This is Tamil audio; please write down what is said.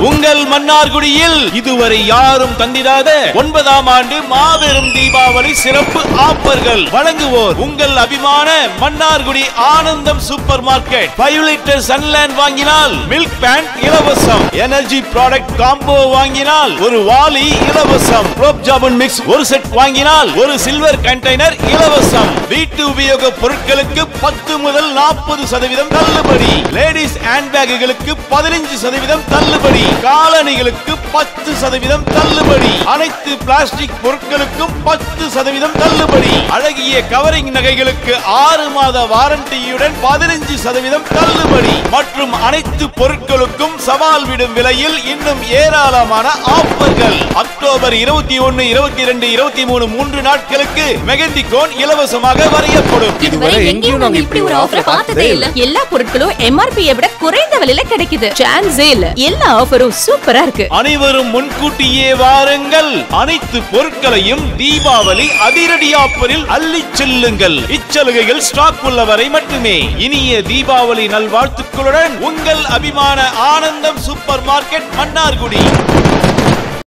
உங்கள் மன்னார்குடியில் இதுவரை யாரும் தந்திராத ஒன்பதாம் ஆண்டு மாபெரும் தீபாவளி சிறப்பு ஆஃபர்கள் வழங்குவோர் உங்கள் அபிமான Mannargudi Anandham super market five litre Sunland வாங்கினால் மில்க் பேண்ட் இலவசம் எனர்ஜி ப்ராடக்ட் காம்போ வாங்கினால் ஒரு வாலி இலவசம் ரோப் ஜாமுன் மிக்ஸ் ஒரு செட் வாங்கினால் ஒரு சில்வர் கண்டெய்னர் இலவசம் வீட்டு உபயோக பொருட்களுக்கு பத்து முதல் நாற்பது சதவீதம் தள்ளுபடி லேடிஸ் ஹேண்ட் பேக்குகளுக்கு பதினைஞ்சு சதவீதம் தள்ளுபடி காலணிகளுக்கு பத்து சதவீதம் தள்ளுபடி அனைத்து பிளாஸ்டிக் பொருட்களுக்கும் பத்து சதவீதம் தள்ளுபடி அழகிய கவரிங் நகைகளுக்கு ஆறு மாத வாரண்டியுடன் பதினைஞ்சு சதவீதம் தள்ளுபடி மற்றும் அனைத்து பொருட்களுக்கும் சவால் விடும் விலையில் இன்னும் ஏராளமான ஆஃபர்கள் அக்டோபர் இருபத்தி ஒன்னு இருபத்தி ரெண்டு இருபத்தி மூணு மூன்று நாட்களுக்கு மெகந்தி கோன் இலவசமாக வரையப்படும் இதுவரை எங்கேயும் நாங்க இப்படி ஒரு ஆஃபரை பார்த்ததே இல்ல எல்லா பொருட்களும் எம்ஆர்பி விட குறைந்த விலையில கிடைக்குது சான்ஸே இல்ல எல்லா ஆஃபரும் சூப்பரா இருக்கு அனைவரும் முன்கூட்டியே வாருங்கள் அனைத்து பொருட்களையும் தீபாவளி அதிரடி ஆஃபரில் அள்ளிச் செல்லுங்கள் இச்சலுகைகள் ஸ்டாக் உள்ளவரை மட்டுமே இனிய தீபாவளி நல்வாழ்த்துக்களுடன் உங்கள் அபிமான ஆனந்தம் சூப்பர் மார்க்கெட் மன்னார்குடி